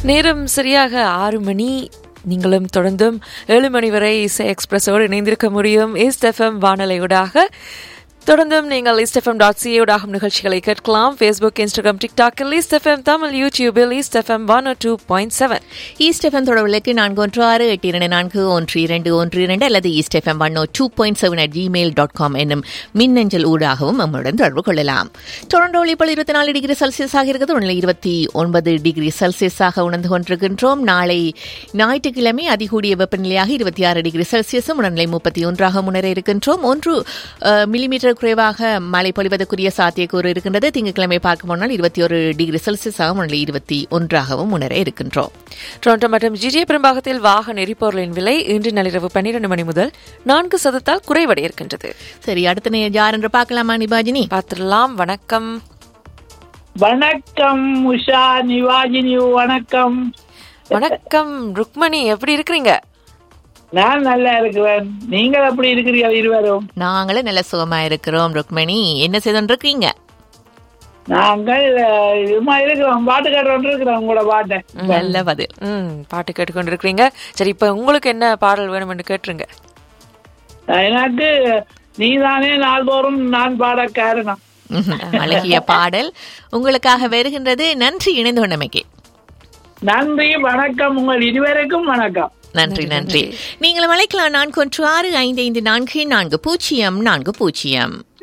நேரம் சரியாக ஆறு மணி நீங்களும் தொடர்ந்தும் ஏழு மணி வரை இசை எக்ஸ்பிரஸோடு இணைந்திருக்க முடியும் ஈஸ்ட் எஃப்எம் வானொலியூடாக தொடர்ந்தும் நீங்கள் ஈஸ்ட் எஃப்எம் டாட் சிஏ ஊடாகும் நிகழ்ச்சிகளை கேட்கலாம் ஃபேஸ்புக் இன்ஸ்டாகிராம் டிக்டாக்கில் ஈஸ்ட் எஃப்எம் தமிழ் யூடியூபில் east FM one two point seven east FM தொடர்புகளுக்கு நான்கு ஒன்று ஆறு எட்டு இரண்டு நான்கு ஒன்று இரண்டு ஒன்று இரண்டு அல்லது east FM one two point seven at Gmail dot com என்னும் மின்னஞ்சல் ஊடாகவும் நம்முடன் தொடர்பு கொள்ளலாம் டொரண்டோவில் இப்போ இருபத்தி நாலு டிகிரி செல்சியஸாக இருக்கிறது உடனே இருபத்தி ஒன்பது டிகிரி செல்சியஸாக உணர்ந்து கொண்டிருக்கின்றோம் நாளை ஞாயிற்றுக்கிழமை அதிகூடிய வெப்பநிலையாக இருபத்தி ஆறு டிகிரி செல்சியஸும் உடல்நிலை முப்பத்தி ஒன்றாக முன்னேற இருக்கின்றோம் ஒன்று மில்லிமீட்டர் குறைவாக மழை பொழிவதற்குரிய சாத்தியக்கூறு இருக்கின்றது திங்கட்கிழமை பார்க்க போனால் இருபத்தி ஒரு டிகிரி செல்சியஸாக உடல்நிலை இருபத்தி ஒன்றாகவும் முன்னேற இருக்கின்றோம் டொரண்டோ மற்றும் ஜிஜிஏ பெரும்பாகத்தில் வாகன எரிபொருளின் விலை இன்று நள்ளிரவு பன்னிரண்டு மணி முதல் நான்கு சதத்தால் குறைவடைய இருக்கின்றது சரி அடுத்த நேர் யார் என்று பார்க்கலாமா நிபாஜினி பார்த்துடலாம் வணக்கம் வணக்கம் உஷா நிவாஜினி வணக்கம் வணக்கம் ருக்மணி எப்படி இருக்கிறீங்க நான் நல்லா இருக்கிறேன் நீங்கள் எப்படி இருக்கிறீர்கள் இருவரும் நாங்களும் நல்ல சுகமா இருக்கிறோம் ருக்மணி என்ன செய்து இருக்கீங்க நாங்கள் அஹ், சும்மா இருக்கிறோம் பாட்டு கேட்டு இருக்கிறோம் உங்களோட பாட்டை நல்ல பதில் ம் பாட்டு கேட்டுக்கொண்டிருக்கிறீங்க சரி இப்ப உங்களுக்கு என்ன பாடல் வேணும் என்று கேட்டுருங்க எனக்கு நீதானே நாள்தோறும் நான் பாட காரணம் ம்ஹும். அழகிய பாடல் உங்களுக்காக வருகின்றது நன்றி இணைந்து கொண்டமைக்கு நன்றி வணக்கம் உங்கள் இருவருக்கும் வணக்கம் நன்றி நன்றி நீங்களும் அழைக்கலாம் நான்கு ஒன்று ஆறு ஐந்து ஐந்து நான்கு நான்கு பூஜ்ஜியம் நான்கு பூஜ்ஜியம்